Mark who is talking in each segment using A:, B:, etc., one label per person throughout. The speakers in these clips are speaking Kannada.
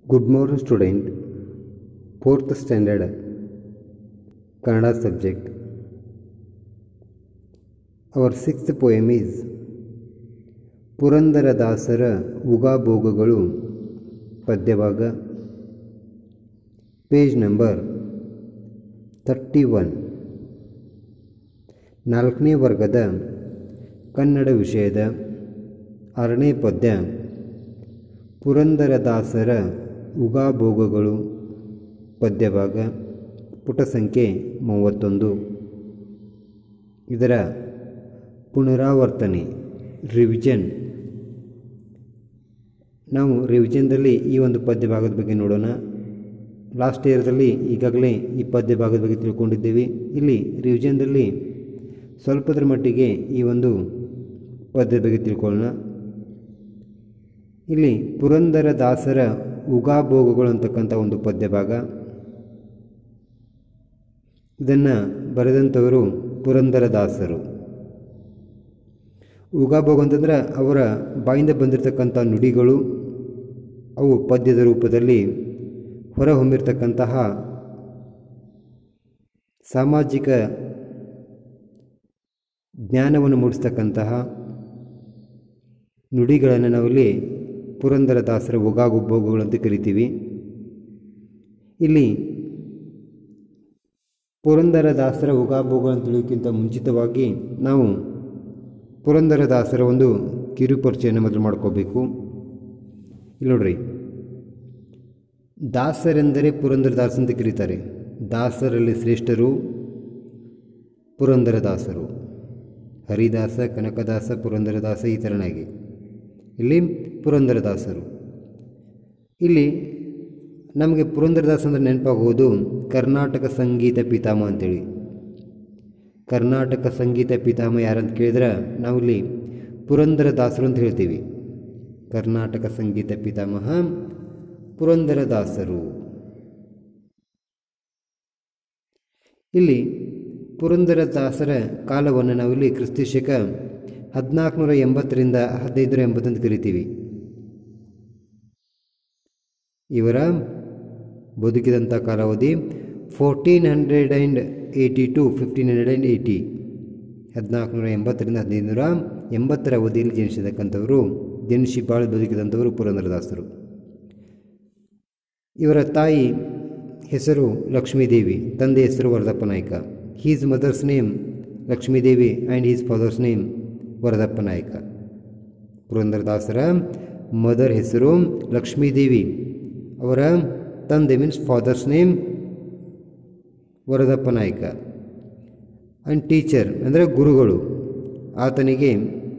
A: Good morning, student. Fourth standard Kannada subject. Our sixth poem is ಪುರಂದರದಾಸರ ಉಗಾಭೋಗಗಳು ಪದ್ಯಭಾಗ ಪೇಜ್ ನಂಬರ್ ತರ್ಟಿ ಒನ್ ನಾಲ್ಕನೇ ವರ್ಗದ ಕನ್ನಡ ವಿಷಯದ ಆರನೇ ಪದ್ಯ ಪುರಂದರದಾಸರ ಉಗಾಭೋಗಗಳು ಪದ್ಯಭಾಗ ಪುಟ ಸಂಖ್ಯೆ ಮೂವತ್ತೊಂದು ಇದರ ಪುನರಾವರ್ತನೆ ರಿವಿಷನ್ ನಾವು ರಿವಿಷನ್ದಲ್ಲಿ ಈ ಒಂದು ಪದ್ಯ ಭಾಗದ ಬಗ್ಗೆ ನೋಡೋಣ ಲಾಸ್ಟ್ ಇಯರ್ದಲ್ಲಿ ಈಗಾಗಲೇ ಈ ಪದ್ಯ ಭಾಗದ ಬಗ್ಗೆ ತಿಳ್ಕೊಂಡಿದ್ದೇವೆ ಇಲ್ಲಿ ರಿವಿಷನ್ದಲ್ಲಿ ಸ್ವಲ್ಪದರ ಮಟ್ಟಿಗೆ ಈ ಒಂದು ಪದ್ಯದ ಬಗ್ಗೆ ತಿಳ್ಕೊಳ್ಳೋಣ ಇಲ್ಲಿ ಪುರಂದರ ದಾಸರ ಉಗಾಭೋಗಗಳು ಅಂತಕ್ಕಂಥ ಒಂದು ಪದ್ಯ ಭಾಗ ಇದನ್ನು ಬರೆದಂಥವರು ಪುರಂದರ ದಾಸರು ಉಗಾಭೋಗ ಅಂತಂದ್ರೆ ಅವರ ಬಾಯಿಂದ ಬಂದಿರತಕ್ಕಂಥ ನುಡಿಗಳು ಅವು ಪದ್ಯದ ರೂಪದಲ್ಲಿ ಹೊರಹೊಮ್ಮಿರ್ತಕ್ಕಂತಹ ಸಾಮಾಜಿಕ ಜ್ಞಾನವನ್ನು ಮೂಡಿಸ್ತಕ್ಕಂತಹ ನುಡಿಗಳನ್ನು ನಾವಿಲ್ಲಿ ಪುರಂದರ ದಾಸರ ಉಗಾಭೋಗಗಳು ಅಂತ ಕರಿತೀವಿ ಇಲ್ಲಿ ಪುರಂದರ ದಾಸರ ಉಗಾಭೋಗಗಳು ಅಂತ ತಿಳಿಯೋಕ್ಕಿಂತ ಮುಂಚಿತವಾಗಿ ನಾವು ಪುರಂದರ ದಾಸರ ಒಂದು ಕಿರು ಪರಿಚಯನ ಮೊದಲು ಮಾಡ್ಕೋಬೇಕು ಇಲ್ಲಿ ನೋಡ್ರಿ ದಾಸರೆಂದರೆ ಪುರಂದರ ದಾಸ ಅಂತ ಕರೀತಾರೆ ದಾಸರಲ್ಲಿ ಶ್ರೇಷ್ಠರು ಪುರಂದರ ದಾಸರು ಹರಿದಾಸ ಕನಕದಾಸ ಪುರಂದರದಾಸ ಈ ಥರನಾಗಿ ಇಲ್ಲಿ ಪುರಂದರದಾಸರು ಇಲ್ಲಿ ನಮಗೆ ಪುರಂದರದಾಸ ಅಂದರೆ ನೆನಪಾಗುವುದು ಕರ್ನಾಟಕ ಸಂಗೀತ ಪಿತಾಮ ಅಂತೇಳಿ ಕರ್ನಾಟಕ ಸಂಗೀತ ಪಿತಾಮ ಯಾರಂತ ಕೇಳಿದ್ರೆ ನಾವಿಲ್ಲಿ ಪುರಂದರದಾಸರು ಅಂತ ಹೇಳ್ತೀವಿ ಕರ್ನಾಟಕ ಸಂಗೀತ ಪಿತಾಮಹ ಪುರಂದರದಾಸರು ಇಲ್ಲಿ ಪುರಂದರದಾಸರ ಕಾಲವನ್ನು ನಾವಿಲ್ಲಿ ಕ್ರಿಸ್ತಿಶಕ ಹದಿನಾಲ್ಕುನೂರ ಎಂಬತ್ತರಿಂದ ಹದಿನೈದುನೂರ ಎಂಬತ್ತಂತ ಕರಿತೀವಿ ಇವರ ಬದುಕಿದಂಥ ಕಾಲಾವಧಿ fourteen hundred and eighty to fifteen hundred and eighty ಹದಿನಾಲ್ಕುನೂರ ಎಂಬತ್ತರಿಂದ ಹದಿನೈದುನೂರ ಎಂಬತ್ತರ ಅವಧಿಯಲ್ಲಿ ಜನಿಸಿದಕ್ಕಂಥವರು ಜನಿಸಿ ಬಾಳು ಬದುಕಿದಂಥವರು ಪುರಂದರದಾಸರು ಇವರ ತಾಯಿ ಹೆಸರು ಲಕ್ಷ್ಮೀದೇವಿ ತಂದೆ ಹೆಸರು Varadappa Nayak his mother's name Lakshmidevi and his father's name Varadappa Nayak ಪುರಂದರದಾಸರ ಮದರ್ ಹೆಸರು ಲಕ್ಷ್ಮೀದೇವಿ ಅವರ ತಂದೆ means father's name Varadappa Nayak and teacher ಅಂದರೆ ಗುರುಗಳು ಆತನಿಗೆ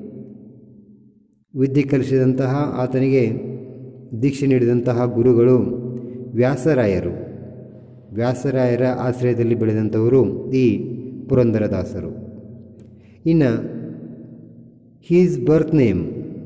A: ವಿದ್ಯೆ ಕಲಿಸಿದಂತಹ ಆತನಿಗೆ ದೀಕ್ಷೆ ನೀಡಿದಂತಹ ಗುರುಗಳು ವ್ಯಾಸರಾಯರು ವ್ಯಾಸರಾಯರ ಆಶ್ರಯದಲ್ಲಿ ಬೆಳೆದಂಥವರು ಈ ಪುರಂದರದಾಸರು ಇನ್ನು his birth name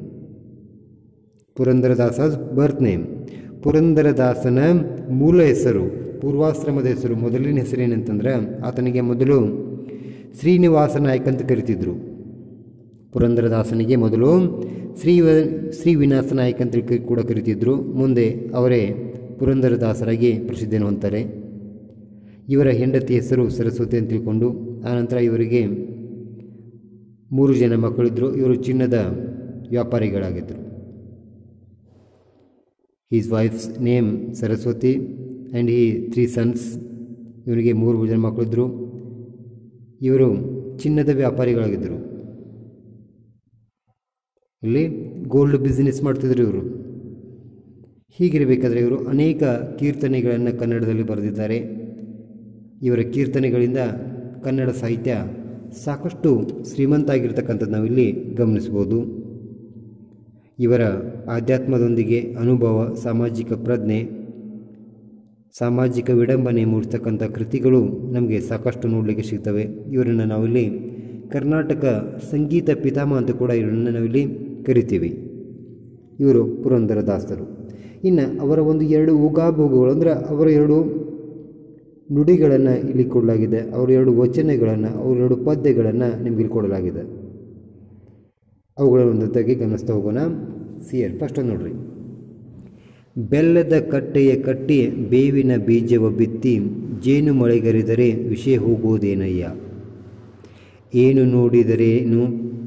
A: Purandaradasa birth name ಪುರಂದರದಾಸನ ಮೂಲ ಹೆಸರು ಪೂರ್ವಾಶ್ರಮದ ಹೆಸರು ಮೊದಲಿನ ಹೆಸರೇನಂತಂದ್ರೆ ಆತನಿಗೆ ಮೊದಲು ಶ್ರೀನಿವಾಸ ನಾಯ್ಕ ಅಂತ ಕರಿತಿದ್ರು ಪುರಂದರದಾಸನಿಗೆ ಮೊದಲು ಶ್ರೀ ಶ್ರೀ ವಿನಾಸ ನಾಯ್ಕ ಅಂತ ಕೂಡ ಕರಿತಿದ್ರು ಮುಂದೆ ಅವರೇ ಪುರಂದರದಾಸರಾಗಿ ಪ್ರಸಿದ್ಧಿಯನ್ನು ಹೊಂತಾರೆ ಇವರ ಹೆಂಡತಿ ಹೆಸರು ಸರಸ್ವತಿ ಅಂತ ತಿಳ್ಕೊಂಡು ಆನಂತರ ಇವರಿಗೆ ಮೂರು ಜನ ಮಕ್ಕಳಿದ್ದರು ಇವರು ಚಿನ್ನದ ವ್ಯಾಪಾರಿಗಳಾಗಿದ್ದರು his wife's name Saraswati and ಈ ತ್ರೀ ಸನ್ಸ್ ಇವರಿಗೆ ಮೂರು ಜನ ಮಕ್ಕಳಿದ್ದರು ಇವರು ಚಿನ್ನದ ವ್ಯಾಪಾರಿಗಳಾಗಿದ್ದರು ಇಲ್ಲಿ ಗೋಲ್ಡ್ ಬಿಸ್ನೆಸ್ ಮಾಡ್ತಿದ್ರು ಇವರು ಹೀಗಿರಬೇಕಾದ್ರೆ ಇವರು ಅನೇಕ ಕೀರ್ತನೆಗಳನ್ನು ಕನ್ನಡದಲ್ಲಿ ಬರೆದಿದ್ದಾರೆ ಇವರ ಕೀರ್ತನೆಗಳಿಂದ ಕನ್ನಡ ಸಾಹಿತ್ಯ ಸಾಕಷ್ಟು ಶ್ರೀಮಂತ ಆಗಿರ್ತಕ್ಕಂಥದ್ದು ನಾವಿಲ್ಲಿ ಗಮನಿಸ್ಬೋದು ಇವರ ಆಧ್ಯಾತ್ಮದೊಂದಿಗೆ ಅನುಭವ ಸಾಮಾಜಿಕ ಪ್ರಜ್ಞೆ ಸಾಮಾಜಿಕ ವಿಡಂಬನೆ ಮೂಡಿಸ್ತಕ್ಕಂಥ ಕೃತಿಗಳು ನಮಗೆ ಸಾಕಷ್ಟು ನೋಡಲಿಕ್ಕೆ ಸಿಗ್ತವೆ ಇವರನ್ನು ನಾವಿಲ್ಲಿ ಕರ್ನಾಟಕ ಸಂಗೀತ ಪಿತಾಮ ಅಂತ ಕೂಡ ಇವರನ್ನು ನಾವಿಲ್ಲಿ ಕರಿತೀವಿ ಇವರು ಪುರಂದರದಾಸರು ಇನ್ನು ಅವರ ಒಂದು ಎರಡು ಉಗಾಭೋಗಗಳು ಅಂದರೆ ಅವರ ಎರಡು ನುಡಿಗಳನ್ನು ಇಲ್ಲಿ ಕೊಡಲಾಗಿದೆ ಅವರ ಎರಡು ವಚನಗಳನ್ನು ಅವರ ಎರಡು ಪದ್ಯಗಳನ್ನು ನಿಮಗೆ ಇಲ್ಲಿ ಕೊಡಲಾಗಿದೆ ಅವುಗಳ ಒಂದು ಜೊತೆಗೆ ಗಮನಿಸ್ತಾ ಹೋಗೋಣ ಸಿಯರ್ ಫಸ್ಟ್ ನೋಡ್ರಿ ಬೆಲ್ಲದ ಕಟ್ಟೆಯ ಕಟ್ಟಿ ಬೇವಿನ ಬೀಜವ ಬಿತ್ತಿ ಜೇನು ಮಳೆಗರಿದರೆ ವಿಷಯ ಹೋಗುವುದೇನಯ್ಯ ಏನು ನೋಡಿದರೇನು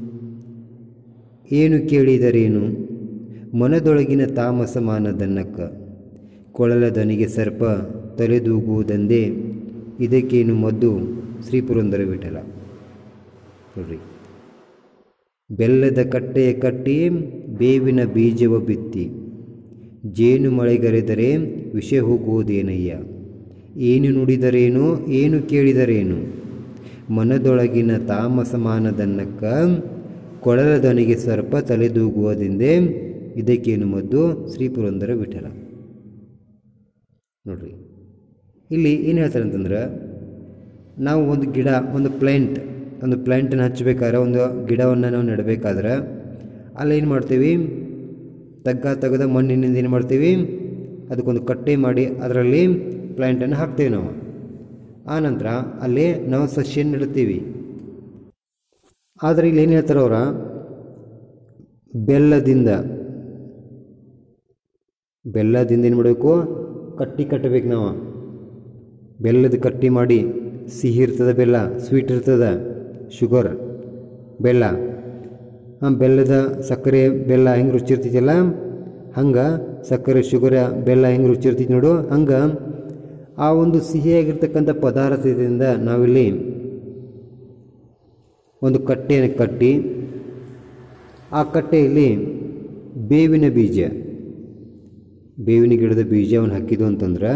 A: ಏನು ಕೇಳಿದರೇನು ಮನದೊಳಗಿನ ತಾಮಸ ಮಾನದನ್ನಕ್ಕ ಕೊಳಲ ದನಿಗೆ ಸರ್ಪ ತಲೆದೂಗುವುದೆಂದೇ ಇದಕ್ಕೇನು ಮದ್ದು ಶ್ರೀ ಪುರಂದರ ವಿಠಲ ನೋಡ್ರಿ ಬೆಲ್ಲದ ಕಟ್ಟೆಯ ಕಟ್ಟಿ ಬೇವಿನ ಬೀಜವ ಬಿತ್ತಿ ಜೇನು ಮಳೆಗರೆದರೆ ವಿಷ ಹೋಗುವುದೇನಯ್ಯ ಏನು ನುಡಿದರೇನು ಏನು ಕೇಳಿದರೇನು ಮನದೊಳಗಿನ ತಾಮಸಮಾನದನ್ನಕ್ಕ ಕೊಳಲದನಿಗೆ ಸರ್ಪ ತಲೆದೂಗುವುದೆಂದೇ ಇದಕ್ಕೇನು ಮದ್ದು ಶ್ರೀ ಪುರಂದರ ವಿಠಲ ನೋಡ್ರಿ ಇಲ್ಲಿ ಏನು ಹೇಳ್ತಾರೆ ಅಂತಂದ್ರೆ ನಾವು ಒಂದು ಗಿಡ ಒಂದು ಪ್ಲ್ಯಾಂಟ್ ಒಂದು ಪ್ಲ್ಯಾಂಟನ್ನು ಹಚ್ಚಬೇಕಾದ್ರೆ ಒಂದು ಗಿಡವನ್ನು ನಾವು ನೆಡಬೇಕಾದ್ರೆ ಅಲ್ಲಿ ಏನು ಮಾಡ್ತೀವಿ ತಗ್ಗ ತೆಗೆದ ಮಣ್ಣಿನಿಂದ ಏನು ಮಾಡ್ತೀವಿ ಅದಕ್ಕೊಂದು ಕಟ್ಟೆ ಮಾಡಿ ಅದರಲ್ಲಿ ಪ್ಲ್ಯಾಂಟನ್ನು ಹಾಕ್ತೇವೆ ನಾವು ಆನಂತರ ಅಲ್ಲಿ ನಾವು ಸಸ್ಯ ನೆಡ್ತೀವಿ ಆದರೆ ಇಲ್ಲಿ ಏನು ಹೇಳ್ತಾರೆ ಅವರ ಬೆಲ್ಲದಿಂದ ಬೆಲ್ಲದಿಂದ ಏನು ಮಾಡಬೇಕು ಕಟ್ಟಿ ಕಟ್ಟಬೇಕು ನಾವು ಬೆಲ್ಲದ ಕಟ್ಟಿ ಮಾಡಿ ಸಿಹಿ ಇರ್ತದೆ ಬೆಲ್ಲ ಸ್ವೀಟ್ ಇರ್ತದೆ ಶುಗರ್ ಬೆಲ್ಲ ಹಾಂ ಬೆಲ್ಲದ ಸಕ್ಕರೆ ಬೆಲ್ಲ ಹೆಂಗೆ ರುಚಿ ಇರ್ತೈತಿಲ್ಲ ಹಂಗೆ ಸಕ್ಕರೆ ಶುಗರ್ ಬೆಲ್ಲ ಹೆಂಗೆ ರುಚಿ ಇರ್ತೈತಿ ನೋಡು ಹಂಗೆ ಆ ಒಂದು ಸಿಹಿಯಾಗಿರ್ತಕ್ಕಂಥ ಪದಾರ್ಥದಿಂದ ನಾವಿಲ್ಲಿ ಒಂದು ಕಟ್ಟೆಯನ್ನು ಕಟ್ಟಿ ಆ ಕಟ್ಟೆಯಲ್ಲಿ ಬೇವಿನ ಬೀಜ ಬೇವಿನ ಗಿಡದ ಬೀಜವನ್ನು ಹಾಕಿದ್ದು ಅಂತಂದ್ರೆ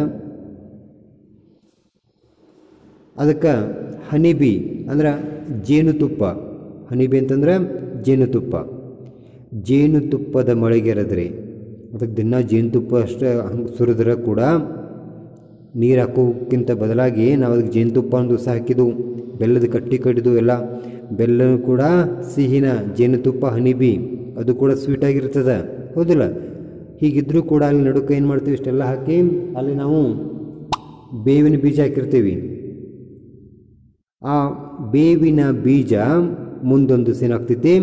A: ಅದಕ್ಕೆ ಹನಿಬಿ ಅಂದ್ರೆ ಜೇನುತುಪ್ಪ ಹನಿಬಿ ಅಂತಂದ್ರೆ ಜೇನುತುಪ್ಪ ಜೇನುತುಪ್ಪದ ಮಳೆಗೆರೆದ್ರೆ ಅದಕ್ಕೆ ದಿನ ಜೇನುತುಪ್ಪ ಅಷ್ಟೇ ಹಂಗೆ ಸುರಿದ್ರೆ ಕೂಡ ನೀರು ಹಾಕೋಕ್ಕಿಂತ ಬದಲಾಗಿ ನಾವು ಅದಕ್ಕೆ ಜೇನುತುಪ್ಪ ಒಂದು ಸಹ ಹಾಕಿದ್ದು ಬೆಲ್ಲದ ಕಟ್ಟಿ ಕಟ್ಟಿದ್ದು ಎಲ್ಲ ಬೆಲ್ಲ ಕೂಡ ಸಿಹಿನ ಜೇನುತುಪ್ಪ ಹನಿಬಿ ಅದು ಕೂಡ ಸ್ವೀಟಾಗಿರ್ತದೆ ಹೌದಿಲ್ಲ ಹೀಗಿದ್ದರೂ ಕೂಡ ಅಲ್ಲಿ ನಡುಕ್ಕೆ ಏನು ಮಾಡ್ತೀವಿ ಇಷ್ಟೆಲ್ಲ ಹಾಕಿ ಅಲ್ಲಿ ನಾವು ಬೇವಿನ ಬೀಜ ಹಾಕಿರ್ತೀವಿ ಆ ಬೇವಿನ ಬೀಜ ಮುಂದೊಂದು ಏನಾಗ್ತೈತಿ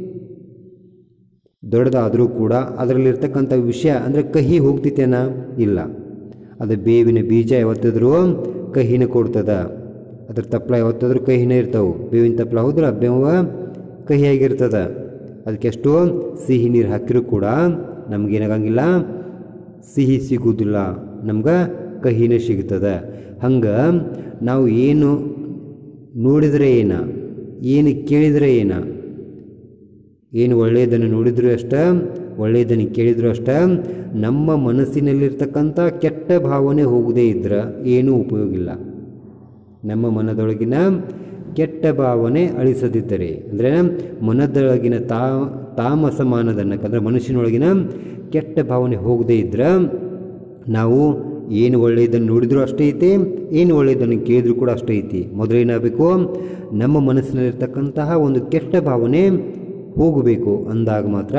A: ದೊಡ್ಡದಾದರೂ ಕೂಡ ಅದರಲ್ಲಿರ್ತಕ್ಕಂಥ ವಿಷಯ ಅಂದರೆ ಕಹಿ ಹೋಗ್ತೈತೇನ ಇಲ್ಲ ಅದು ಬೇವಿನ ಬೀಜ ಯಾವತ್ತಿದ್ರೂ ಕಹಿನ ಕೊಡ್ತದ ಅದ್ರ ತಪ್ಪಲ ಯಾವತ್ತಾದ್ರೂ ಕಹಿನೇ ಇರ್ತಾವೆ ಬೇವಿನ ತಪ್ಪಲ ಹೌದ್ರ ಬೇವ ಕಹಿಯಾಗಿರ್ತದ ಅದಕ್ಕೆ ಎಷ್ಟೋ ಸಿಹಿ ನೀರು ಹಾಕಿರೂ ಕೂಡ ನಮಗೇನಾಗಂಗಿಲ್ಲ ಸಿಹಿ ಸಿಗುವುದಿಲ್ಲ ನಮ್ಗೆ ಕಹಿನೇ ಸಿಗ್ತದೆ ಹಂಗೆ ನಾವು ಏನು ನೋಡಿದರೆ ಏನ ಏನು ಕೇಳಿದರೆ ಏನ ಏನು ಒಳ್ಳೆಯದನ್ನು ನೋಡಿದರೂ ಅಷ್ಟ ಒಳ್ಳೆಯದನ್ನು ಕೇಳಿದರೂ ಅಷ್ಟ ನಮ್ಮ ಮನಸ್ಸಿನಲ್ಲಿರ್ತಕ್ಕಂಥ ಕೆಟ್ಟ ಭಾವನೆ ಹೋಗದೇ ಇದ್ರೆ ಏನೂ ಉಪಯೋಗ ಇಲ್ಲ ನಮ್ಮ ಮನದೊಳಗಿನ ಕೆಟ್ಟ ಭಾವನೆ ಅಳಿಸದಿದ್ದರೆ ಅಂದರೆ ಮನದೊಳಗಿನ ತಾ ತಾಮಸ ಮಾನದನ್ನಕ್ಕೆ ಅಂದರೆ ಮನುಷ್ಯನೊಳಗಿನ ಕೆಟ್ಟ ಭಾವನೆ ಹೋಗದೇ ಇದ್ರೆ ನಾವು ಏನು ಒಳ್ಳೆಯದನ್ನು ನೋಡಿದರೂ ಅಷ್ಟೇ ಐತಿ ಏನು ಒಳ್ಳೆಯದನ್ನು ಕೇಳಿದ್ರು ಕೂಡ ಅಷ್ಟೇ ಐತಿ ಮೊದಲೇನಾಗಬೇಕು ನಮ್ಮ ಮನಸ್ಸಿನಲ್ಲಿರ್ತಕ್ಕಂತಹ ಒಂದು ಕೆಟ್ಟ ಭಾವನೆ ಹೋಗಬೇಕು ಅಂದಾಗ ಮಾತ್ರ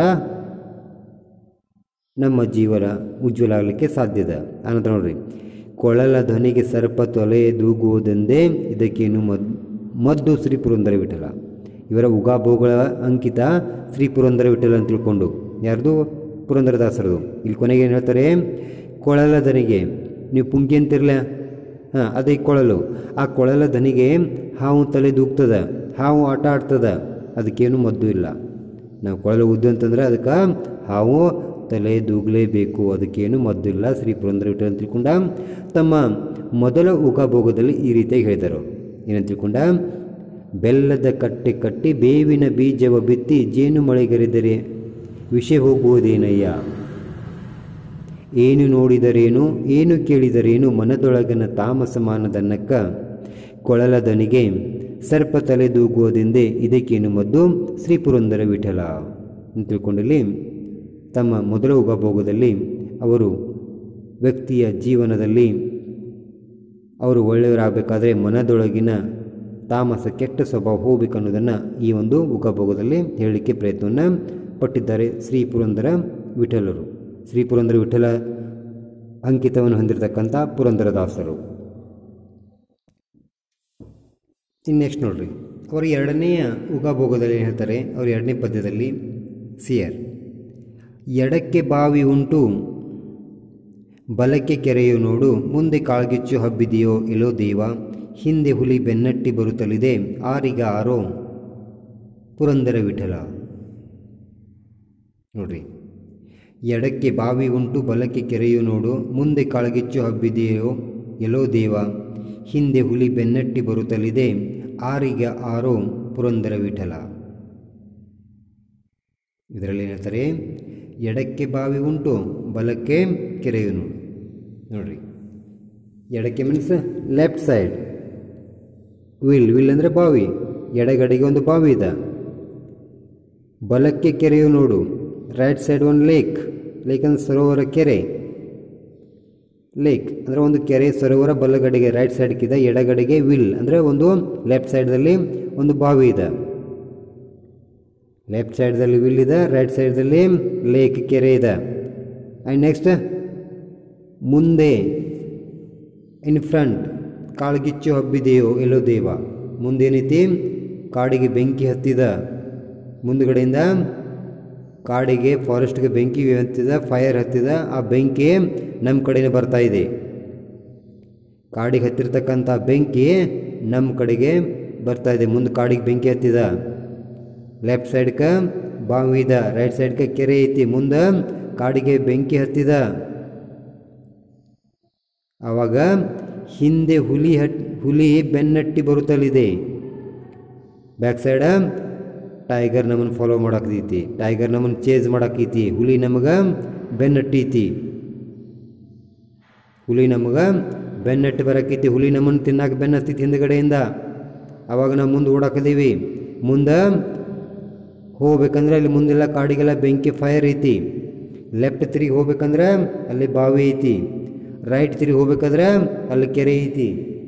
A: ನಮ್ಮ ಜೀವನ ಉಜ್ವಲ ಆಗಲಿಕ್ಕೆ ಸಾಧ್ಯದ ಆನಂತರ ನೋಡ್ರಿ ಕೊಳಲ ಧ್ವನಿಗೆ ಸರ್ಪ ತೊಲೆ ದೂಗುವುದೆಂದೇ ಇದಕ್ಕೇನು ಮದ್ ಮದ್ದು ಶ್ರೀ ಪುರಂದರ ವಿಠಲ ಇವರ ಉಗಾಭೋಗಳ ಅಂಕಿತ ಶ್ರೀ ಪುರಂದರ ವಿಠಲ ಅಂತ ತಿಳ್ಕೊಂಡು ಯಾರ್ದು ಪುರಂದರದಾಸರದು ಇಲ್ಲಿ ಕೊನೆಗೆ ಏನು ಹೇಳ್ತಾರೆ ಕೊಳಲ ದನಿಗೆ ನೀವು ಪುಂಕಿ ಅಂತಿರಲ್ಲ ಹಾಂ ಅದೇ ಕೊಳಲು ಆ ಕೊಳಲ ದನಿಗೆ ಹಾವು ತಲೆ ದೂಗ್ತದ ಹಾವು ಆಟ ಆಡ್ತದ ಅದಕ್ಕೇನು ಮದ್ದು ಇಲ್ಲ ನಾವು ಕೊಳಲು ಉದ್ದು ಅಂತಂದ್ರೆ ಅದಕ್ಕೆ ಹಾವು ತಲೆ ದೂಗಲೇಬೇಕು ಅದಕ್ಕೇನು ಮದ್ದಿಲ್ಲ ಶ್ರೀ ಪುರಂದರ ವಿಠಲ ಅಂತ ತಿಳ್ಕೊಂಡ ತಮ್ಮ ಮೊದಲ ಉಗಾಭೋಗದಲ್ಲಿ ಈ ರೀತಿಯಾಗಿ ಹೇಳಿದರು ಏನಂತ ತಿಳ್ಕೊಂಡ ಬೆಲ್ಲದ ಕಟ್ಟೆ ಕಟ್ಟಿ ಬೇವಿನ ಬೀಜವ ಬಿತ್ತಿ ಜೇನು ಮಳೆಗರೆದರೆ ವಿಷ ಹೋಗುವುದೇನಯ್ಯ ಏನು ನೋಡಿದರೇನು ಏನು ಕೇಳಿದರೇನು ಮನದೊಳಗನ ತಾಮಸ ಮಾನದನ್ನಕ್ಕ ಕೊಳಲ ದನಿಗೆ ಸರ್ಪ ತಲೆ ದೂಗುವುದೆಂದೇ ಇದಕ್ಕೇನು ಮದ್ದು ಶ್ರೀ ಪುರಂದರ ವಿಠಲ ಅಂತ ತಿಳ್ಕೊಂಡಿಲ್ಲಿ ತಮ್ಮ ಮೊದಲ ಉಗಭೋಗದಲ್ಲಿ ಅವರು ವ್ಯಕ್ತಿಯ ಜೀವನದಲ್ಲಿ ಅವರು ಒಳ್ಳೆಯವರಾಗಬೇಕಾದ್ರೆ ಮನದೊಳಗಿನ ತಾಮಸ ಕೆಟ್ಟ ಸ್ವಭಾವ ಹೋಗ್ಬೇಕು ಅನ್ನೋದನ್ನು ಈ ಒಂದು ಉಗಭೋಗದಲ್ಲಿ ಹೇಳಲಿಕ್ಕೆ ಪ್ರಯತ್ನವನ್ನು ಪಟ್ಟಿದ್ದಾರೆ ಶ್ರೀ ಪುರಂದರ ವಿಠಲರು ಶ್ರೀ ಪುರಂದರ ವಿಠಲ ಅಂಕಿತವನ್ನು ಹೊಂದಿರತಕ್ಕಂಥ ಪುರಂದರದಾಸರು ಇನ್ನು ನೆಕ್ಸ್ಟ್ ನೋಡ್ರಿ ಅವರು ಎರಡನೆಯ ಉಗಾಭೋಗದಲ್ಲಿ ಏನು ಹೇಳ್ತಾರೆ ಅವರು ಎರಡನೇ ಪದ್ಯದಲ್ಲಿ ಸಿಯರ್ ಎಡಕ್ಕೆ ಬಾವಿ ಉಂಟು ಬಲಕ್ಕೆ ಕೆರೆಯು ನೋಡು ಮುಂದೆ ಕಾಳ್ಗಿಚ್ಚು ಹಬ್ಬಿದೆಯೋ ಎಲ್ಲೋ ದೇವ ಹಿಂದೆ ಹುಲಿ ಬೆನ್ನಟ್ಟಿ ಬರುತ್ತಲಿದೆ ಆರಿಗ ಆರೋ ಪುರಂದರ ವಿಠಲ ನೋಡ್ರಿ ಎಡಕ್ಕೆ ಬಾವಿ ಉಂಟು ಬಲಕ್ಕೆ ಕೆರೆಯು ನೋಡು ಮುಂದೆ ಕಾಳ್ಗಿಚ್ಚು ಹಬ್ಬಿದೆಯೋ ಎಲ್ಲೋ ದೇವ ಹಿಂದೆ ಹುಲಿ ಬೆನ್ನಟ್ಟಿ ಬರುತ್ತಲಿದೆ ಆರಿಗ ಆರೋ ಪುರಂದರ ವಿಠಲ ಇದರಲ್ಲಿ ಹೇಳ್ತಾರೆ ಎಡಕ್ಕೆ ಬಾವಿ ಉಂಟು ಬಲಕ್ಕೆ ಕೆರೆಯು ನೋಡು ನೋಡ್ರಿ ಎಡಕ್ಕೆ means left side well well ಅಂದರೆ ಬಾವಿ ಎಡಗಡೆಗೆ ಒಂದು ಬಾವಿ ಇದೆ ಬಲಕ್ಕೆ ಕೆರೆಯು ನೋಡು ರೈಟ್ ಸೈಡ್ ಒಂದು ಲೇಕ್ ಲೇಕ್ ಅಂದರೆ ಸರೋವರ ಕೆರೆ ಲೇಕ್ ಅಂದರೆ ಒಂದು ಕೆರೆ ಸರೋವರ ಬಲಗಡೆಗೆ ರೈಟ್ ಸೈಡ್ಗಿದೆ ಎಡಗಡೆಗೆ ವಿಲ್ ಅಂದರೆ ಒಂದು ಲೆಫ್ಟ್ ಸೈಡ್ದಲ್ಲಿ ಒಂದು ಬಾವಿ ಇದೆ ಲೆಫ್ಟ್ ಸೈಡ್ದಲ್ಲಿ ವಿಲ್ ಇದೆ ರೈಟ್ ಸೈಡ್ದಲ್ಲಿ ಲೇಕ್ ಕೆರೆ ಇದೆ ಆ್ಯಂಡ್ ನೆಕ್ಸ್ಟ್ ಮುಂದೆ ಇನ್ ಫ್ರಂಟ್ ಕಾಳ್ಗಿಚ್ಚು ಹಬ್ಬಿದೆಯೋ ಎಲ್ಲೋ ದೇವ ಮುಂದೇನೈತಿ ಕಾಡಿಗೆ ಬೆಂಕಿ ಹತ್ತಿದ ಮುಂದುಗಡೆಯಿಂದ ಕಾಡಿಗೆ ಫಾರೆಸ್ಟ್ಗೆ ಬೆಂಕಿ ಹತ್ತಿದ ಫೈರ್ ಹತ್ತಿದ ಆ ಬೆಂಕಿ ನಮ್ಮ ಕಡೆನೇ ಬರ್ತಾ ಇದೆ ಕಾಡಿಗೆ ಹತ್ತಿರ್ತಕ್ಕಂಥ ಬೆಂಕಿ ನಮ್ಮ ಕಡೆಗೆ ಬರ್ತಾ ಇದೆ ಮುಂದೆ ಕಾಡಿಗೆ ಬೆಂಕಿ ಹತ್ತಿದ ಲೆಫ್ಟ್ ಸೈಡ್ಗೆ ಬಾವಿ ಇದೆ ರೈಟ್ ಸೈಡ್ಗೆ ಕೆರೆ ಐತಿ ಮುಂದೆ ಕಾಡಿಗೆ ಬೆಂಕಿ ಹತ್ತಿದ ಆವಾಗ ಹಿಂದೆ ಹುಲಿ ಹಟ್ ಹುಲಿ ಬೆನ್ನಟ್ಟಿ ಬರುತ್ತಲಿದೆ ಬ್ಯಾಕ್ ಸೈಡ ಟೈಗರ್ ನಮ್ಮನ್ನು ಫಾಲೋ ಮಾಡಾಕತೈತಿ ಟೈಗರ್ ನಮ್ಮನ್ನು ಚೇಸ್ ಮಾಡಾಕೈತಿ ಹುಲಿ ನಮಗೆ ಬೆನ್ನಟ್ಟೈತಿ ಹುಲಿ ನಮಗೆ ಬೆನ್ನಟ್ಟಿ ಬರಾಕೈತಿ ಹುಲಿ ನಮ್ಮನ್ನು ತಿನ್ನಾಕ ಬೆನ್ನ ಹತ್ತೈತಿ ಹಿಂದ್ಗಡೆಯಿಂದ ಅವಾಗ ನಾವು ಮುಂದೆ ಓಡಾಕದೀವಿ ಮುಂದೆ ಹೋಗ್ಬೇಕಂದ್ರೆ ಅಲ್ಲಿ ಮುಂದೆಲ್ಲ ಕಾಡಿಗೆಲ್ಲ ಬೆಂಕಿ ಫೈರ್ ಐತಿ ಲೆಫ್ಟ್ ತಿರುಗಿ ಹೋಗ್ಬೇಕಂದ್ರೆ ಅಲ್ಲಿ ಬಾವಿ ಐತಿ ರೈಟ್ ತಿರುಗಿ ಹೋಗ್ಬೇಕಾದ್ರೆ ಅಲ್ಲಿ ಕೆರೆ ಐತಿ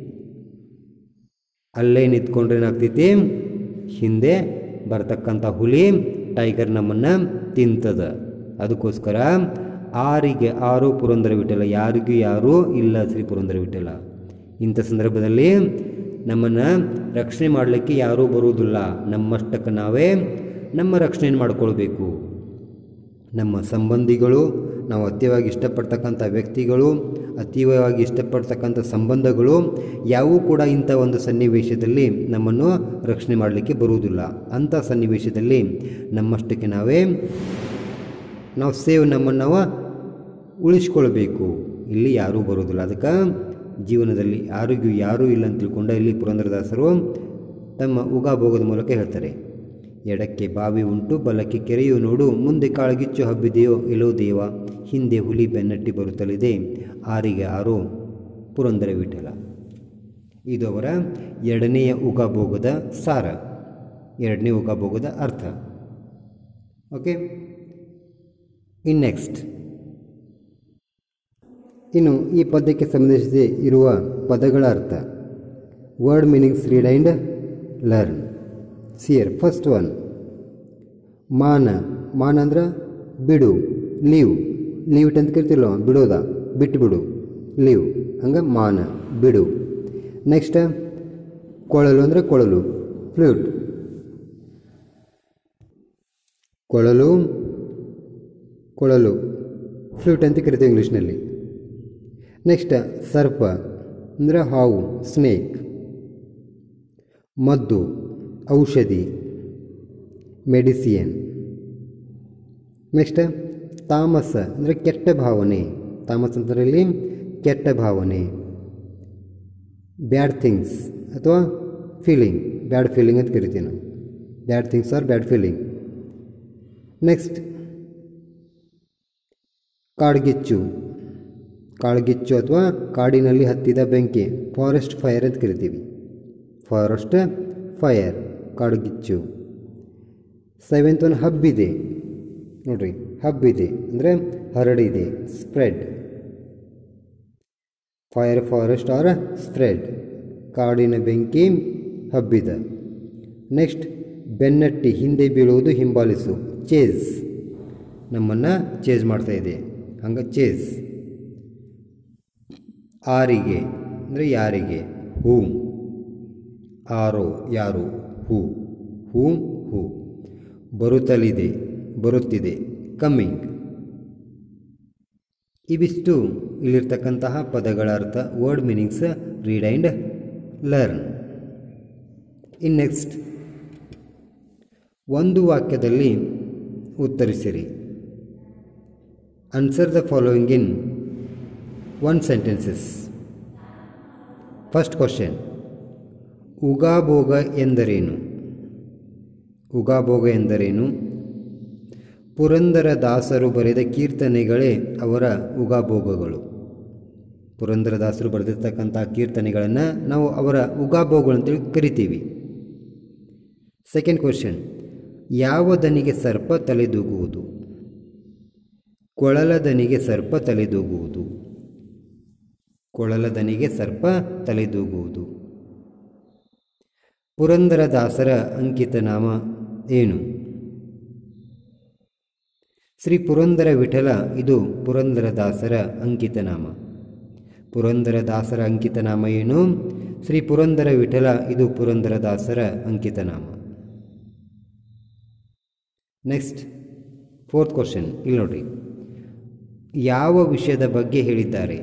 A: ಅಲ್ಲೇ ನಿಂತ್ಕೊಂಡ್ರೆ ಏನಾಗ್ತೈತಿ ಹಿಂದೆ ಬರ್ತಕ್ಕಂಥ ಹುಲಿ ಟೈಗರ್ ನಮ್ಮನ್ನು ತಿಂತದ ಅದಕ್ಕೋಸ್ಕರ ಆರಿಗೆ ಆರು ಪುರಂದರ ವಿಠಲ ಯಾರಿಗೂ ಯಾರೂ ಇಲ್ಲ ಶ್ರೀ ಪುರಂದರ ವಿಠಲ ಇಂಥ ಸಂದರ್ಭದಲ್ಲಿ ನಮ್ಮನ್ನು ರಕ್ಷಣೆ ಮಾಡಲಿಕ್ಕೆ ಯಾರೂ ಬರುವುದಿಲ್ಲ ನಮ್ಮಷ್ಟಕ್ಕೆ ನಾವೇ ನಮ್ಮ ರಕ್ಷಣೆಯನ್ನು ಮಾಡಿಕೊಳ್ಬೇಕು ನಮ್ಮ ಸಂಬಂಧಿಗಳು ನಾವು ಅತಿಯಾಗಿ ಇಷ್ಟಪಡ್ತಕ್ಕಂಥ ವ್ಯಕ್ತಿಗಳು ಅತೀವವಾಗಿ ಇಷ್ಟಪಡ್ತಕ್ಕಂಥ ಸಂಬಂಧಗಳು ಯಾವೂ ಕೂಡ ಇಂಥ ಒಂದು ಸನ್ನಿವೇಶದಲ್ಲಿ ನಮ್ಮನ್ನು ರಕ್ಷಣೆ ಮಾಡಲಿಕ್ಕೆ ಬರುವುದಿಲ್ಲ ಅಂಥ ಸನ್ನಿವೇಶದಲ್ಲಿ ನಮ್ಮಷ್ಟಕ್ಕೆ ನಾವೇ ನಾವು ಸೇವ್ ನಮ್ಮನ್ನು ನಾವು ಉಳಿಸ್ಕೊಳ್ಬೇಕು ಇಲ್ಲಿ ಯಾರೂ ಬರೋದಿಲ್ಲ ಅದಕ್ಕೆ ಜೀವನದಲ್ಲಿ ಯಾರಿಗೂ ಯಾರೂ ಇಲ್ಲ ಅಂತ ತಿಳ್ಕೊಂಡ ಇಲ್ಲಿ ಪುರಂದರದಾಸರು ತಮ್ಮ ಉಗಾಭೋಗದ ಮೂಲಕ ಹೇಳ್ತಾರೆ ಎಡಕ್ಕೆ ಬಾವಿ ಉಂಟು ಬಲಕ್ಕೆ ಕೆರೆಯು ನೋಡು ಮುಂದೆ ಕಾಳಗಿಚ್ಚು ಹಬ್ಬಿದೆಯೋ ಎಲ್ಲೋ ದೇವ ಹಿಂದೆ ಹುಲಿ ಬೆನ್ನಟ್ಟಿ ಬರುತ್ತಲಿದೆ ಆರಿಗೆ ಆರೋ ಪುರಂದರ ವಿಠಲ ಇದು ಅವರ ಎರಡನೆಯ ಉಗಾಭೋಗದ ಸಾರ ಎರಡನೇ ಉಗಾಭೋಗದ ಅರ್ಥ ಓಕೆ ಇನ್ ನೆಕ್ಸ್ಟ್ ಇನ್ನು ಈ ಪದ್ಯಕ್ಕೆ ಸಂಬಂಧಿಸಿದ ಇರುವ ಪದಗಳ ಅರ್ಥ word meanings read and learn see here first one ಮಾನ ಮಾನ ಅಂದ್ರೆ ಬಿಡು ಲೀವ್ ಲೀವ್ ಇಟ್ ಅಂತ ಕರಿತಿಲ್ಲ ಬಿಡೋದ ಬಿಟ್ಟು ಬಿಡು ಲೀವ್ ಹಂಗೆ ಮಾನ ಬಿಡು ನೆಕ್ಸ್ಟ್ ಕೊಳಲು ಅಂದರೆ ಕೊಳಲು ಫ್ಲೂಟ್ ಕೊಳಲು ಕೊಳಲು ಫ್ಲೂಟ್ ಅಂತ ಕರಿತೀವಿ ಇಂಗ್ಲೀಷ್ನಲ್ಲಿ ನೆಕ್ಸ್ಟ್ ಸರ್ಪ ಅಂದರೆ ಹಾವು ಸ್ನೇಕ್ ಮದ್ದು ಔಷಧಿ ಮೆಡಿಸಿಯನ್ ನೆಕ್ಸ್ಟ್ ತಾಮಸ ಅಂದರೆ ಕೆಟ್ಟ ಭಾವನೆ ತಾಮಸ ಅಂತರಲ್ಲಿ ಕೆಟ್ಟ ಭಾವನೆ ಬ್ಯಾಡ್ ಥಿಂಗ್ಸ್ ಅಥವಾ ಫೀಲಿಂಗ್ ಬ್ಯಾಡ್ ಫೀಲಿಂಗ್ ಅಂತ ಕರಿತೀವಿ ನಾವು bad things or bad feeling next ಕಾಡ್ಗಿಚ್ಚು ಕಾಳ್ಗಿಚ್ಚು ಅಥವಾ ಕಾಡಿನಲ್ಲಿ ಹತ್ತಿದ ಬೆಂಕಿ ಫಾರೆಸ್ಟ್ ಫೈರ್ ಅಂತ ಕರಿತೀವಿ ಫಾರೆಸ್ಟ್ ಫೈರ್ ಕಾಡ್ಗಿಚ್ಚು ಸೆವೆಂತ್ ಒನ್ ಹಬ್ಬಿದೆ ನೋಡ್ರಿ ಹಬ್ಬಿದೆ ಅಂದರೆ ಹರಡಿದೆ spread fire forest or spread ಕಾಡಿನ ಬೆಂಕಿ ಹಬ್ಬಿದ ನೆಕ್ಸ್ಟ್ ಬೆನ್ನಟ್ಟಿ ಹಿಂದೆ ಬೀಳುವುದು ಹಿಂಬಾಲಿಸು ಚೇಸ್ ನಮ್ಮನ್ನು ಚೇಸ್ ಮಾಡ್ತಾ ಇದೆ ಹಂಗೆ ಚೇಸ್ ಆರಿಗೆ ಅಂದರೆ ಯಾರಿಗೆ ಹೂ ಆರೋ ಯಾರು ಹೂ ಹೂ ಹೂ ಬರುತ್ತಲಿದೆ ಬರುತ್ತಿದೆ ಕಮ್ಮಿಂಗ್ ಇವಿಷ್ಟು ಇಲ್ಲಿರ್ತಕ್ಕಂತಹ ಪದಗಳ ಅರ್ಥ word meanings read and learn in next ಒಂದು ವಾಕ್ಯದಲ್ಲಿ ಉತ್ತರಿಸಿರಿ answer the following in one sentences first question ಉಗಾಭೋಗ ಎಂದರೇನು ಉಗಾಭೋಗ ಎಂದರೇನು ಪುರಂದರ ದಾಸರು ಬರೆದ ಕೀರ್ತನೆಗಳೇ ಅವರ ಉಗಾಭೋಗಗಳು ಪುರಂದರದಾಸರು ಬರೆದಿರ್ತಕ್ಕಂಥ ಕೀರ್ತನೆಗಳನ್ನು ನಾವು ಅವರ ಉಗಾಭೋಗಗಳು ಅಂತೇಳಿ ಕರಿತೀವಿ ಸೆಕೆಂಡ್ ಕ್ವಶನ್ ಯಾವ ದನಿಗೆ ಸರ್ಪ ತಲೆದೂಗುವುದು ಕೊಳಲ ದನಿಗೆ ಸರ್ಪ ತಲೆದೂಗುವುದು ಕೊಳಲ ದನಿಗೆ ಸರ್ಪ ತಲೆದೂಗುವುದು ಪುರಂದರದಾಸರ ಅಂಕಿತನಾಮ ಏನು ಶ್ರೀ ಪುರಂದರ ವಿಠಲ ಇದು ಪುರಂದರದಾಸರ ಅಂಕಿತನಾಮ ಪುರಂದರದಾಸರ ಅಂಕಿತನಾಮ ಏನು ಶ್ರೀ ಪುರಂದರ ವಿಠಲ ಇದು ಪುರಂದರದಾಸರ ಅಂಕಿತನಾಮ ನೆಕ್ಸ್ಟ್ ಫೋರ್ತ್ ಕ್ವಶನ್ ಇಲ್ಲಿ ನೋಡ್ರಿ ಯಾವ ವಿಷಯದ ಬಗ್ಗೆ ಹೇಳಿದ್ದಾರೆ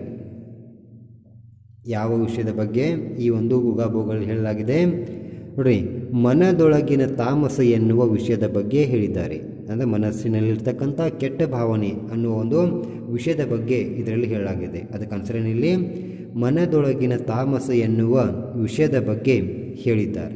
A: ಯಾವ ವಿಷಯದ ಬಗ್ಗೆ ಈ ಒಂದು ಉಗಾಭೋಗಗಳು ಹೇಳಲಾಗಿದೆ ನೋಡ್ರಿ ಮನದೊಳಗಿನ ತಾಮಸ ಎನ್ನುವ ವಿಷಯದ ಬಗ್ಗೆ ಹೇಳಿದ್ದಾರೆ ಅಂದರೆ ಮನಸ್ಸಿನಲ್ಲಿರ್ತಕ್ಕಂಥ ಕೆಟ್ಟ ಭಾವನೆ ಅನ್ನುವ ಒಂದು ವಿಷಯದ ಬಗ್ಗೆ ಇದರಲ್ಲಿ ಹೇಳಲಾಗಿದೆ ಅದಕ್ಕೆ ಅನ್ಸರನಲ್ಲಿ ಮನದೊಳಗಿನ ತಾಮಸ ಎನ್ನುವ ವಿಷಯದ ಬಗ್ಗೆ ಹೇಳಿದ್ದಾರೆ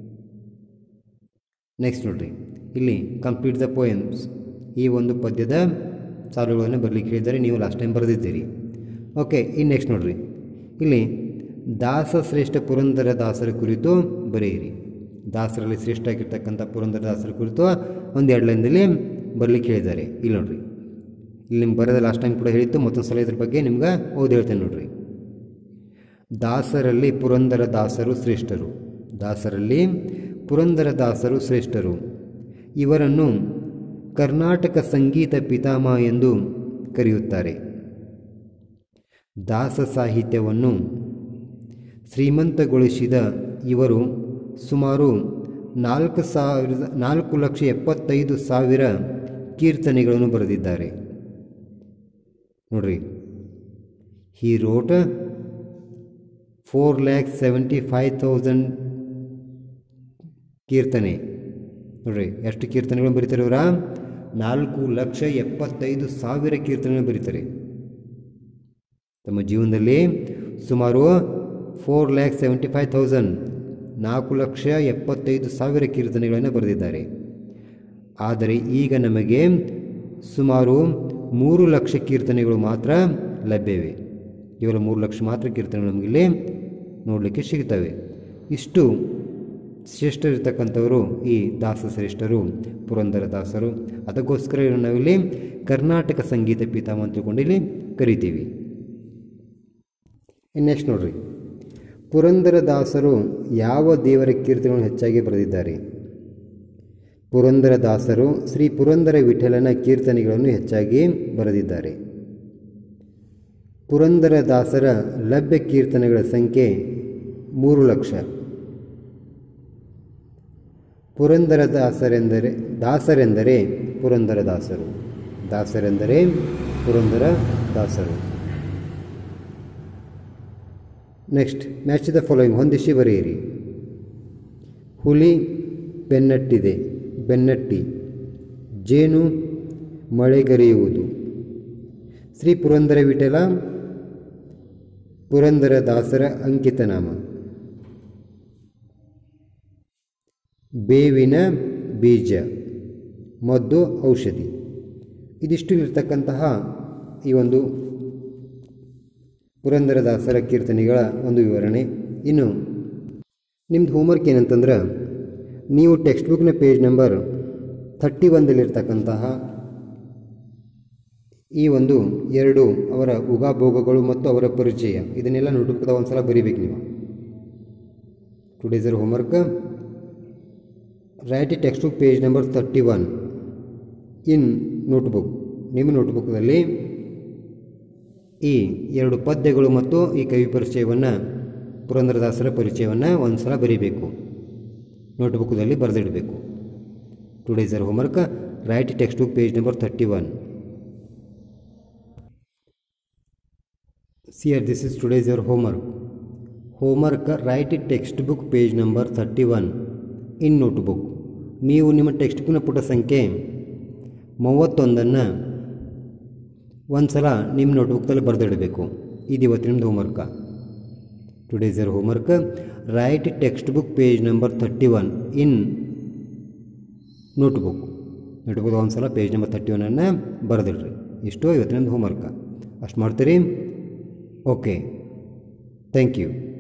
A: ನೆಕ್ಸ್ಟ್ ನೋಡ್ರಿ ಇಲ್ಲಿ ಕಂಪ್ಲೀಟ್ ದ ಪೋಯಮ್ಸ್ ಈ ಒಂದು ಪದ್ಯದ ಸಾಲುಗಳನ್ನು ಬರಲಿಕ್ಕೆ ಹೇಳಿದ್ದಾರೆ ನೀವು ಲಾಸ್ಟ್ ಟೈಮ್ ಬರೆದಿದ್ದೀರಿ ಓಕೆ ಇನ್ನು ನೆಕ್ಸ್ಟ್ ನೋಡ್ರಿ ಇಲ್ಲಿ ದಾಸ ಶ್ರೇಷ್ಠ ಪುರಂದರ ದಾಸರ ಕುರಿತು ಬರೆಯಿರಿ ದಾಸರಲ್ಲಿ ಶ್ರೇಷ್ಠ ಆಗಿರ್ತಕ್ಕಂಥ ಪುರಂದರ ದಾಸರ ಕುರಿತು ಒಂದು ಎರಡು ಲೈನ್ದಲ್ಲಿ ಬರಲಿಕ್ಕೆ ಹೇಳಿದ್ದಾರೆ ಇಲ್ಲಿ ನೋಡ್ರಿ ಇಲ್ಲಿ ನಿಮ್ಗೆ ಬರೋದ ಲಾಸ್ಟ್ ಟೈಮ್ ಕೂಡ ಹೇಳಿತ್ತು ಮತ್ತೊಂದು ಸಲ ಇದ್ರ ಬಗ್ಗೆ ನಿಮ್ಗೆ ಓದಿ ಹೇಳ್ತೇನೆ ನೋಡ್ರಿ ದಾಸರಲ್ಲಿ ಪುರಂದರ ದಾಸರು ಶ್ರೇಷ್ಠರು ದಾಸರಲ್ಲಿ ಪುರಂದರ ದಾಸರು ಶ್ರೇಷ್ಠರು ಇವರನ್ನು ಕರ್ನಾಟಕ ಸಂಗೀತ ಪಿತಾಮಹ ಎಂದು ಕರೆಯುತ್ತಾರೆ ದಾಸ ಸಾಹಿತ್ಯವನ್ನು ಶ್ರೀಮಂತಗೊಳಿಸಿದ ಇವರು ಸುಮಾರು ನಾಲ್ಕು ಸಾವಿರದ ನಾಲ್ಕು ಲಕ್ಷ ಎಪ್ಪತ್ತೈದು ಸಾವಿರ ಕೀರ್ತನೆಗಳನ್ನು ಬರೆದಿದ್ದಾರೆ ನೋಡ್ರಿ he wrote four lakh seventy five thousand ಕೀರ್ತನೆ ನೋಡ್ರಿ ಎಷ್ಟು ಕೀರ್ತನೆಗಳು ಬರೀತಾರೆ ಇವರ ನಾಲ್ಕು ಲಕ್ಷ ಎಪ್ಪತ್ತೈದು ಸಾವಿರ ಕೀರ್ತನೆಗಳು ಬರೀತಾರೆ ತಮ್ಮ ಜೀವನದಲ್ಲಿ ಸುಮಾರು four lakh seventy five thousand ನಾಲ್ಕು ಲಕ್ಷ ಎಪ್ಪತ್ತೈದು ಸಾವಿರ ಕೀರ್ತನೆಗಳನ್ನು ಬರೆದಿದ್ದಾರೆ ಆದರೆ ಈಗ ನಮಗೆ ಸುಮಾರು ಮೂರು ಲಕ್ಷ ಕೀರ್ತನೆಗಳು ಮಾತ್ರ ಲಭ್ಯವಿವೆ ಕೇವಲ ಮೂರು ಲಕ್ಷ ಮಾತ್ರ ಕೀರ್ತನೆಗಳು ನಮಗಿಲ್ಲಿ ನೋಡಲಿಕ್ಕೆ ಸಿಗ್ತವೆ ಇಷ್ಟು ಶ್ರೇಷ್ಠರಿರ್ತಕ್ಕಂಥವರು ಈ ದಾಸ ಶ್ರೇಷ್ಠರು ಪುರಂದರ ದಾಸರು ಅದಕ್ಕೋಸ್ಕರ ಇವ್ರನ್ನ ನಾವಿಲ್ಲಿ ಕರ್ನಾಟಕ ಸಂಗೀತ ಪೀತಾಮ ಅಂತ ತಿಳ್ಕೊಂಡು ಇಲ್ಲಿ ಕರಿತೀವಿ ನೆಕ್ಸ್ಟ್ ನೋಡ್ರಿ ಪುರಂದರದಾಸರು ಯಾವ ದೇವರ ಕೀರ್ತನೆಗಳನ್ನು ಹೆಚ್ಚಾಗಿ ಬರೆದಿದ್ದಾರೆ ಪುರಂದರದಾಸರು ಶ್ರೀ ಪುರಂದರ ವಿಠಲನ ಕೀರ್ತನೆಗಳನ್ನು ಹೆಚ್ಚಾಗಿ ಬರೆದಿದ್ದಾರೆ ಪುರಂದರದಾಸರ ಲಭ್ಯ ಕೀರ್ತನೆಗಳ ಸಂಖ್ಯೆ ಮೂರು ಲಕ್ಷ ಪುರಂದರದಾಸರೆಂದರೆ ದಾಸರೆಂದರೆ ಪುರಂದರದಾಸರು ದಾಸರೆಂದರೆ ಪುರಂದರ ದಾಸರು ನೆಕ್ಸ್ಟ್ ಮ್ಯಾಚ್ ದ ಫಾಲೋಯಿಂಗ್ ಹೊಂದಿಸಿ ಬರೆಯಿರಿ ಹುಲಿ ಬೆನ್ನಟ್ಟಿದೆ ಬೆನ್ನಟ್ಟಿ ಜೇನು ಮಳೆಗರೆಯುವುದು ಶ್ರೀ ಪುರಂದರ ವಿಠಲ ಪುರಂದರ ದಾಸರ ಅಂಕಿತನಾಮ ಬೇವಿನ ಬೀಜ ಮದ್ದು ಔಷಧಿ ಇದಿಷ್ಟು ಇರತಕ್ಕಂತಹ ಈ ಒಂದು ಪುರಂದರದಾಸರ ಕೀರ್ತನೆಗಳ ಒಂದು ವಿವರಣೆ ಇನ್ನು ನಿಮ್ಮದು ಹೋಮ್ವರ್ಕ್ ಏನಂತಂದ್ರೆ ನೀವು ಟೆಕ್ಸ್ಟ್ ಬುಕ್ನ ಪೇಜ್ ನಂಬರ್ ಥರ್ಟಿ ಒಂದಲ್ಲಿರ್ತಕ್ಕಂತಹ ಈ ಒಂದು ಎರಡು ಅವರ ಉಗಾಭೋಗಗಳು ಮತ್ತು ಅವರ ಪರಿಚಯ ಇದನ್ನೆಲ್ಲ ನೋಟ್ಬುಕ್ದ ಒಂದು ಸಲ ಬರೀಬೇಕು ನೀವು today's your homework write text book page number thirty one in notebook ನಿಮ್ಮ ನೋಟ್ಬುಕ್ದಲ್ಲಿ ಈ ಎರಡು ಪದ್ಯಗಳು ಮತ್ತು ಈ ಕವಿ ಪರಿಚಯವನ್ನು ಪುರಂದರದಾಸರ ಪರಿಚಯವನ್ನು ಒಂದು ಸಲ ಬರೀಬೇಕು ನೋಟ್ಬುಕ್ದಲ್ಲಿ ಬರೆದಿಡಬೇಕು today's your homework write text book page number thirty one see here this is today's your homework homework write text book page number thirty one in notebook ನೀವು ನಿಮ್ಮ ಟೆಕ್ಸ್ಟ್ ಬುಕ್ನ ಪುಟ ಸಂಖ್ಯೆ ಮೂವತ್ತೊಂದನ್ನು ಒಂದು ಸಲ ನಿಮ್ಮ ನೋಟ್ಬುಕ್ದಲ್ಲಿ ಬರೆದಿಡಬೇಕು ಇದು ಇವತ್ತು ನಿಮ್ಮದು homework today's your homework write text book page number thirty one in notebook notebook ಒಂದು ಸಲ ಪೇಜ್ ನಂಬರ್ ತರ್ಟಿ ಒನ್ನನ್ನು ಬರೆದಿಡ್ರಿ ಇಷ್ಟು ಇವತ್ತಿನ ಹೋಮ್ವರ್ಕ ಅಷ್ಟು ಮಾಡ್ತೀರಿ ಓಕೆ ಥ್ಯಾಂಕ್ ಯು